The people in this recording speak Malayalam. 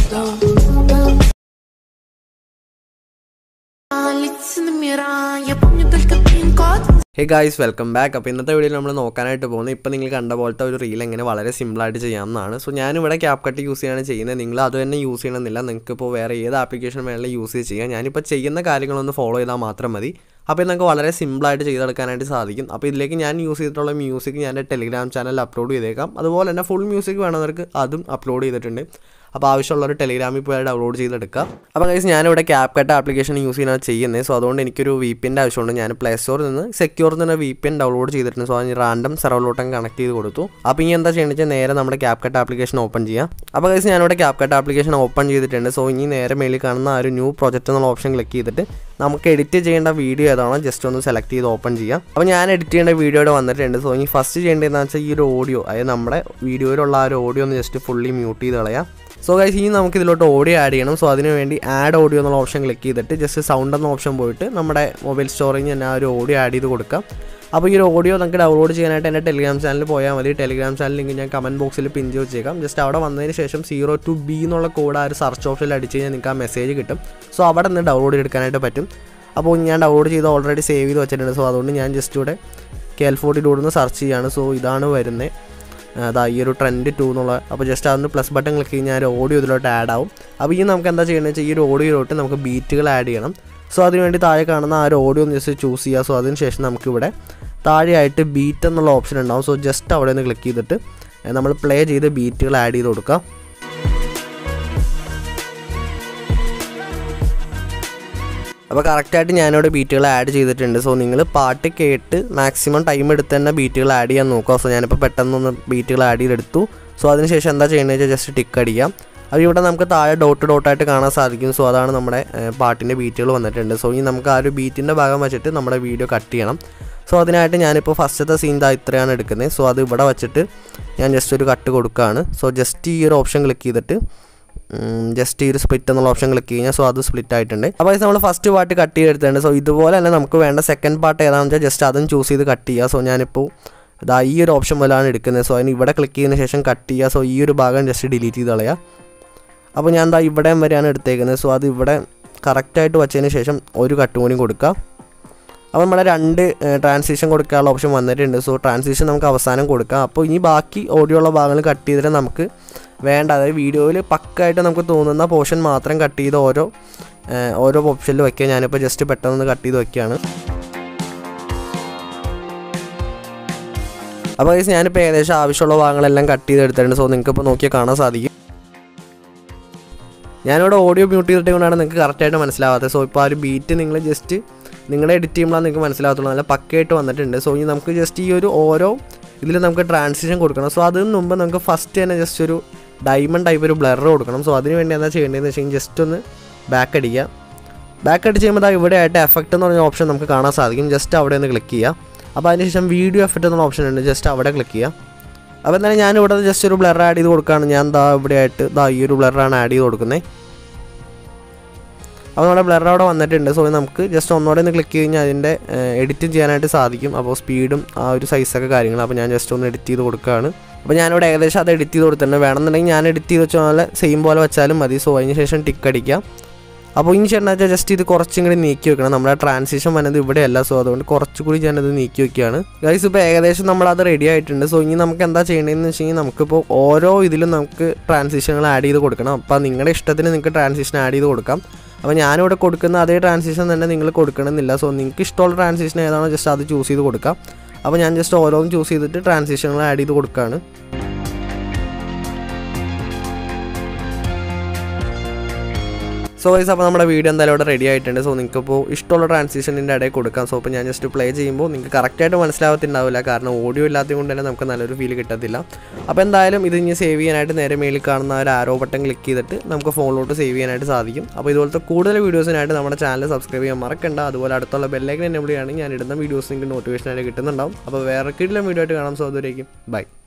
slow. Лица на мира, я помню только пин-код. Hey guys welcome back അപ്പോൾ ഇന്നത്തെ വീഡിയോയിൽ നമ്മൾ നോക്കാനായിട്ട് പോകുന്നത് ഇപ്പോൾ നിങ്ങൾ കണ്ട പോലത്തെ ഒരു റീൽ എങ്ങനെ വളരെ സിമ്പിളായിട്ട് ചെയ്യാവുന്നതാണ് സോ ഞാനിവിടെ ക്യാപ് കട്ട് യൂസ് ചെയ്യാണ് ചെയ്യുന്നത് നിങ്ങൾ അത് തന്നെ യൂസ് ചെയ്യണമെന്നില്ല നിങ്ങൾക്ക് ഇപ്പോൾ വേറെ ഏത് ആപ്ലിക്കേഷൻ വേണമെങ്കിലും യൂസ് ചെയ്യാം ഞാനിപ്പോൾ ചെയ്യുന്ന കാര്യങ്ങളൊന്ന് ഫോളോ ചെയ്താൽ മാത്രം മതി അപ്പോൾ നിങ്ങൾക്ക് വളരെ സിമ്പിളായിട്ട് ചെയ്തെടുക്കാനായിട്ട് സാധിക്കും അപ്പോൾ ഇതിലേക്ക് ഞാൻ യൂസ് ചെയ്തിട്ടുള്ള മ്യൂസിക് ഞാൻ എൻ്റെ ടെലിഗ്രാം ചാനലിൽ അപ്ലോഡ് ചെയ്തേക്കാം അതുപോലെ തന്നെ ഫുൾ മ്യൂസിക് വേണമെന്നവർക്ക് അതും അപ്ലോഡ് ചെയ്തിട്ടുണ്ട് അപ്പോൾ ആവശ്യമുള്ളവർ ടെലിഗ്രാമിൽ പോയി ഡൗൺലോഡ് ചെയ്തെടുക്കുക അപ്പോൾ ഗൈസ് ഞാനിവിടെ ക്യാപ് കട്ട് ആപ്ലിക്കേഷൻ യൂസ് ചെയ്യുന്നത് ചെയ്യുന്നത് സോ അതുകൊണ്ട് എനിക്കൊരു വി പി എൻ്റെ ആവശ്യമുണ്ട് ഞാൻ പ്ലേ സ്റ്റോറിൽ നിന്ന് സെക്യൂർ നിന്ന് വി പി എൻ ഡൗൺലോഡ് ചെയ്തിട്ടുണ്ട് സോ അതിന് റാൻഡം സെർവറിലോട്ടും കണക്ട് ചെയ്ത് കൊടുത്തു അപ്പോൾ ഇനി എന്താ ചെയ്യണമെന്ന് വെച്ചാൽ നേരെ നമ്മുടെ ക്യാപ് കട്ട് ആപ്ലിക്കേഷൻ ഓപ്പൺ ചെയ്യാം അപ്പോൾ ഗൈസ് ഞാനിവിടെ ക്യാപ് കട്ട് ആപ്ലിക്കേഷൻ ഓപ്പൺ ചെയ്തിട്ടുണ്ട് സോ ഇനി നേരെ മേളിൽ കാണുന്ന ആ ഒരു ന്യൂ പ്രൊജക്റ്റ് എന്നുള്ള ഓപ്ഷൻ ക്ലിക്ക് ചെയ്തിട്ട് നമുക്ക് എഡിറ്റ് ചെയ്യേണ്ട വീഡിയോ ഏതാണോ ജസ്റ്റ് ഒന്ന് സെലക്ട് ചെയ്ത് ഓപ്പൺ ചെയ്യാം അപ്പോൾ ഞാൻ എഡിറ്റ് ചെയ്യേണ്ട വീഡിയോയുടെ വന്നിട്ടുണ്ട് സോ ഇനി ഫസ്റ്റ് ചെയ്യേണ്ടതെന്ന് വെച്ചാൽ ഈ ഒരു ഓഡിയോ അതായത് നമ്മുടെ വീഡിയോയിലുള്ള ആ ഒരു ഓഡിയോ ഒന്ന് ജസ്റ്റ് ഫുള്ളി മ്യൂട്ട് ചെയ്ത് കളയാം സോ ഗൈസ് ഇനി നമുക്ക് ഇതിലോട്ട് ഓഡിയോ ആഡ് ചെയ്യണം സോ അതിന് വേണ്ടി ആഡ് ഓഡിയോ എന്നുള്ള ഓപ്ഷൻ ക്ലിക്ക് ചെയ്തിട്ട് ജസ്റ്റ് സൗണ്ട് എന്ന ഓപ്ഷൻ പോയിട്ട് നമ്മുടെ മൊബൈൽ സ്റ്റോറിൽ തന്നെ ആ ഒരു ഓഡിയോ ആഡ് ചെയ്ത് കൊടുക്കാം അപ്പോൾ ഈ ഒരു ഓഡിയോ നമുക്ക് ഡൗൺലോഡ് ചെയ്യാനായിട്ട് എൻ്റെ ടെലിഗ്രാം ചാനലിൽ പോയാൽ മതി ടെലിഗ്രാം ചാനൽ ലിങ്ക് ഞാൻ കമൻറ്റ് ബോക്സിൽ പിൻ ചെയ്ത് വെച്ചേക്കാം ജസ്റ്റ് അവിടെ വന്നതിന് ശേഷം സീറോ ടു ബി എന്നുള്ള കോഡ് ആ ഒരു സെർച്ച് ഓപ്ഷനിൽ അടിച്ച് കഴിഞ്ഞാൽ നിങ്ങൾക്ക് ആ മെസ്സേജ് കിട്ടും സോ അവിടെ നിന്ന് ഡൗൺലോഡ് ചെയ്തെടുക്കാനായിട്ട് പറ്റും അപ്പോൾ ഞാൻ ഡൗൺലോഡ് ചെയ്ത് ഓൾറെഡി സേവ് ചെയ്ത് വെച്ചിട്ടുണ്ട് സോ അതുകൊണ്ട് ഞാൻ ജസ്റ്റ് ഇവിടെ കെൽ ഫോർട്ടിലൂടെ നിന്ന് സെർച്ച് ചെയ്യാണ് സോ ഇതാണ് വരുന്നത് അതാ ഈ ഒരു ട്രെൻഡ് ടു എന്നുള്ള അപ്പോൾ ജസ്റ്റ് അതൊന്ന് പ്ലസ് ബട്ടൺ ക്ലിക്ക് കഴിഞ്ഞാൽ ഓഡിയോ ഇതിലോട്ട് ആഡ് ആവും അപ്പോൾ ഈ നമുക്ക് എന്താ ചെയ്യണമെന്ന് വെച്ചാൽ ഈ ഒരു ഓഡിയോയിലോട്ട് നമുക്ക് ബീറ്റുകൾ ആഡ് ചെയ്യണം സോ അതിനുവേണ്ടി താഴെ കാണുന്ന ആ ഒരു ഓഡിയോ ഒന്ന് ജസ്റ്റ് ചൂസ് ചെയ്യുക സോ അതിന് ശേഷം നമുക്കിവിടെ താഴെയായിട്ട് ബീറ്റ് എന്നുള്ള ഓപ്ഷൻ ഉണ്ടാവും സോ ജസ്റ്റ് അവിടെ നിന്ന് ക്ലിക്ക് ചെയ്തിട്ട് നമ്മൾ പ്ലേ ചെയ്ത് ബീറ്റുകൾ ആഡ് ചെയ്ത് കൊടുക്കാം അപ്പോൾ കറക്റ്റായിട്ട് ഞാനിവിടെ ബീറ്റുകൾ ആഡ് ചെയ്തിട്ടുണ്ട് സോ നിങ്ങൾ പാട്ട് കേട്ട് മാക്സിമം ടൈം എടുത്ത് തന്നെ ബീറ്റുകൾ ആഡ് ചെയ്യാൻ നോക്കുക സോ ഞാനിപ്പോൾ പെട്ടെന്നൊന്ന് ബീറ്റുകൾ ആഡ് ചെയ്തെടുത്തു സോ അതിനുശേഷം എന്താ ചെയ്യുന്നത് വെച്ചാൽ ജസ്റ്റ് ടിക്ക് അടിക്കാം അപ്പോൾ ഇവിടെ നമുക്ക് താഴെ ഡോട്ട് ഡോട്ടായിട്ട് കാണാൻ സാധിക്കും സോ അതാണ് നമ്മുടെ ഏഹ്, പാട്ടിൻ്റെ ബീറ്റുകൾ വന്നിട്ടുണ്ട് സോ ഇനി നമുക്ക് ആ ഒരു ബീറ്റിൻ്റെ ഭാഗം വെച്ചിട്ട് നമ്മുടെ വീഡിയോ കട്ട് ചെയ്യണം സോ അതിനായിട്ട് ഞാനിപ്പോൾ ഫസ്റ്റത്തെ സീൻ ദാ ഇത്രയാണ് എടുക്കുന്നത് സോ അത് ഇവിടെ വെച്ചിട്ട് ഞാൻ ജസ്റ്റ് ഒരു കട്ട് കൊടുക്കുകയാണ് സോ ജസ്റ്റ് ഈ ഒരു ഓപ്ഷൻ ക്ലിക്ക് ചെയ്തിട്ട് ജസ്റ്റ് ഈ ഒരു സ്പ്ലിറ്റ് എന്നുള്ള ഓപ്ഷൻ ക്ലിക്ക് കഴിഞ്ഞാൽ സോ അത് സ്പ്ലിറ്റ് ആയിട്ടുണ്ട് അപ്പോൾ നമ്മൾ ഫസ്റ്റ് പാർട്ട് കട്ട് ചെയ്തെടുത്തിട്ടുണ്ട് സോ ഇതുപോലെ തന്നെ നമുക്ക് വേണ്ട സെക്കൻഡ് പാർട്ട് ഏതാണെന്ന് വെച്ചാൽ ജസ്റ്റ് അതും ചൂസ് ചെയ്ത് കട്ട് ചെയ്യുക സോ ഞാനിപ്പോൾ ഇതാ ഈ ഒരു ഓപ്ഷൻ പോലെയാണ് എടുക്കുന്നത് സോ അതിന് ഇവിടെ ക്ലിക്ക് ചെയ്തതിന് ശേഷം കട്ട് ചെയ്യുക സോ ഈ ഒരു ഭാഗം ജസ്റ്റ് ഡിലീറ്റ് ചെയ്ത് കളയുക അപ്പോൾ ഞാൻ എന്താ ഇവിടെയും വരെയാണ് എടുത്തേക്കുന്നത് സോ അത് ഇവിടെ കറക്റ്റായിട്ട് വെച്ചതിന് ശേഷം ഒരു കട്ട് കൂടി കൊടുക്കുക അപ്പോൾ നമ്മുടെ രണ്ട് ട്രാൻസിഷൻ കൊടുക്കാനുള്ള ഓപ്ഷൻ വന്നിട്ടുണ്ട് സോ ട്രാൻസിഷൻ നമുക്ക് അവസാനം കൊടുക്കാം അപ്പോൾ ഇനി ബാക്കി ഓഡിയോ ഉള്ള ഭാഗങ്ങൾ കട്ട് ചെയ്തിട്ട് നമുക്ക് വേണ്ട അതായത് വീഡിയോയിൽ പക്കായിട്ട് നമുക്ക് തോന്നുന്ന പോർഷൻ മാത്രം കട്ട് ചെയ്ത് ഓരോ ഏഹ്, ഓരോ ഓപ്ഷനിൽ വയ്ക്കുക ഞാനിപ്പോൾ ജസ്റ്റ് പെട്ടെന്ന് കട്ട് ചെയ്ത് വയ്ക്കുകയാണ് അപ്പോൾ guys, ഞാനിപ്പോൾ ഏകദേശം ആവശ്യമുള്ള ഭാഗങ്ങളെല്ലാം കട്ട് ചെയ്ത് എടുത്തിട്ടുണ്ട് സോ നിങ്ങൾക്ക് ഇപ്പോൾ നോക്കിയാൽ കാണാൻ സാധിക്കും ഞാനിവിടെ ഓഡിയോ മ്യൂട്ട് ചെയ്തിട്ട് കൊണ്ടാണ് നിങ്ങൾക്ക് കറക്റ്റായിട്ട് മനസ്സിലാവാത്തത് സോ ഇപ്പോൾ ആ ഒരു ബീറ്റ് നിങ്ങൾ ജസ്റ്റ് നിങ്ങളെ എഡിറ്റ് ചെയ്യുമ്പോഴാണ് നിങ്ങൾക്ക് മനസ്സിലാകത്തുള്ളൂ നല്ല പക്കയായിട്ട് വന്നിട്ടുണ്ട് സോ ഇനി നമുക്ക് ജസ്റ്റ് ഈ ഒരു ഓരോ ഇതിൽ നമുക്ക് ട്രാൻസിഷൻ കൊടുക്കണം സോ അതിന് മുമ്പ് നമുക്ക് ഫസ്റ്റ് തന്നെ ജസ്റ്റ് ഒരു ഡയമണ്ട് ടൈപ്പ് ഒരു ബ്ലർ കൊടുക്കണം സോ അതിന് വേണ്ടി എന്താ ചെയ്യേണ്ടതെന്ന് വെച്ച് കഴിഞ്ഞാൽ ജസ്റ്റ് ഒന്ന് ബാക്ക് അടിക്കുക ബാക്ക് അടിച്ച് ചെയ്യുമ്പോൾ ദാ ഇവിടെ ആയിട്ട് എഫക്റ്റ് എന്ന് പറഞ്ഞ ഓപ്ഷൻ നമുക്ക് കാണാൻ സാധിക്കും ജസ്റ്റ് അവിടെ ഒന്ന് ക്ലിക്ക് ചെയ്യുക അപ്പോൾ അതിനുശേഷം വീഡിയോ എഫക്റ്റ് എന്നുള്ള ഓപ്ഷൻ ഉണ്ട് ജസ്റ്റ് അവിടെ ക്ലിക്ക് ചെയ്യുക അപ്പോൾ എന്തായാലും ഞാൻ ഇവിടെ ജസ്റ്റ് ഒരു ബ്ലർ ആഡ് ചെയ്ത് കൊടുക്കുകയാണ് ഞാൻ ദാ ഇവിടെ ആയിട്ട് ദാ ഈ ഒരു ബ്ലറാണ് ആഡ് ചെയ്ത് കൊടുക്കുന്നത് അപ്പോൾ നമ്മുടെ ബ്ലർ അവിടെ വന്നിട്ടുണ്ട് സോ നമുക്ക് ജസ്റ്റ് ഒന്നുകൂടെ ഒന്ന് ക്ലിക്ക് കഴിഞ്ഞാൽ അതിൻ്റെ എഡിറ്റ് ചെയ്യാനായിട്ട് സാധിക്കും അപ്പോൾ സ്പീഡും ആ ഒരു സൈസൊക്കെ കാര്യങ്ങൾ അപ്പോൾ ഞാൻ ജസ്റ്റ് ഒന്ന് എഡിറ്റ് ചെയ്ത് കൊടുക്കുകയാണ് അപ്പോൾ ഞാനിവിടെ ഏകദേശം അത് എഡിറ്റ് ചെയ്ത് കൊടുത്തിട്ടുണ്ട് വേണമെന്നുണ്ടെങ്കിൽ ഞാൻ എഡിറ്റ് ചെയ്ത് വെച്ച പോലെ സെയിം പോലെ വെച്ചാലും മതി സോ അതിന് ശേഷം ടിക്ക് അടിക്കാം അപ്പോൾ ഇനി ചേട്ടൻ വെച്ചാൽ ജസ്റ്റ് ഇത് കുറച്ചും കൂടി നീക്കി വെക്കണം നമ്മുടെ ട്രാൻസിഷൻ വന്നത് ഇവിടെയല്ല സോ അതുകൊണ്ട് കുറച്ചുകൂടി ഞാനത് നീക്കി വെക്കുകയാണ് ഗൈസ് ഇപ്പോൾ ഏകദേശം നമ്മളത് റെഡി ആയിട്ടുണ്ട് സോ ഇനി നമുക്ക് എന്താ ചെയ്യേണ്ടതെന്ന് വെച്ച് കഴിഞ്ഞാൽ നമുക്കിപ്പോൾ ഓരോ ഇതിലും നമുക്ക് ട്രാൻസിഷനുകൾ ആഡ് ചെയ്ത് കൊടുക്കണം അപ്പോൾ നിങ്ങളുടെ ഇഷ്ടത്തിന് നിങ്ങൾക്ക് ട്രാൻസിഷൻ ആഡ് ചെയ്ത് കൊടുക്കാം അപ്പോൾ ഞാനിവിടെ കൊടുക്കുന്ന അതേ ട്രാൻസിഷൻ തന്നെ നിങ്ങൾ കൊടുക്കണമെന്നില്ല സോ നിങ്ങൾക്ക് ഇഷ്ടമുള്ള ട്രാൻസിഷൻ ഏതാണോ ജസ്റ്റ് അത് ചൂസ് ചെയ്ത് കൊടുക്കാം അപ്പോൾ ഞാൻ ജസ്റ്റ് ഓരോന്നും ചൂസ് ചെയ്തിട്ട് ട്രാൻസിഷനുകൾ ആഡ് ചെയ്ത് കൊടുക്കുകയാണ് സോ വൈസ് അപ്പോൾ നമ്മുടെ വീഡിയോ എന്തായാലും ഇവിടെ റെഡി ആയിട്ടുണ്ട് സോ നിങ്ങൾക്ക് ഇപ്പോൾ ഇഷ്ടമുള്ള ട്രാൻസിഷനിൻ്റെ ഇടയിൽ കൊടുക്കാം സോ ഇപ്പോൾ ഞാൻ ജസ്റ്റ് പ്ലേ ചെയ്യുമ്പോൾ നിങ്ങൾക്ക് കറക്റ്റായിട്ട് മനസ്സിലാവത്തുണ്ടാവില്ല കാരണം ഓഡിയോ ഇല്ലാത്തത് കൊണ്ട് തന്നെ നമുക്ക് നല്ലൊരു ഫീൽ കിട്ടത്തില്ല അപ്പോൾ എന്തായാലും ഇത് ഇനി സേവ് ചെയ്യാനായിട്ട് നേരെ മേളിൽ കാണുന്ന ആ ഒരു ആരോ ബട്ടൺ ക്ലിക്ക് ചെയ്തിട്ട് നമുക്ക് ഫോണിലോട്ട് സേവ് ചെയ്യാനായിട്ട് സാധിക്കും അപ്പോൾ ഇതുപോലത്തെ കൂടുതൽ വീഡിയോസിനായിട്ട് നമ്മുടെ ചാനൽ സബ്സ്ക്രൈബ് ചെയ്യാൻ മറക്കണ്ട അതുപോലെ അടുത്തുള്ള ബെല്ലൈക്കൻ എന്നെ വിളിയാണ് ഞാൻ ഇടുന്ന വീഡിയോസ് നിങ്ങൾക്ക് നോട്ടിഫിക്കേഷനായിട്ട് കിട്ടുന്നുണ്ടാവും അപ്പോൾ വേറെ കിടിലം വീഡിയോ ആയിട്ട് കാണാം സോ അതുവരേക്കും ബൈ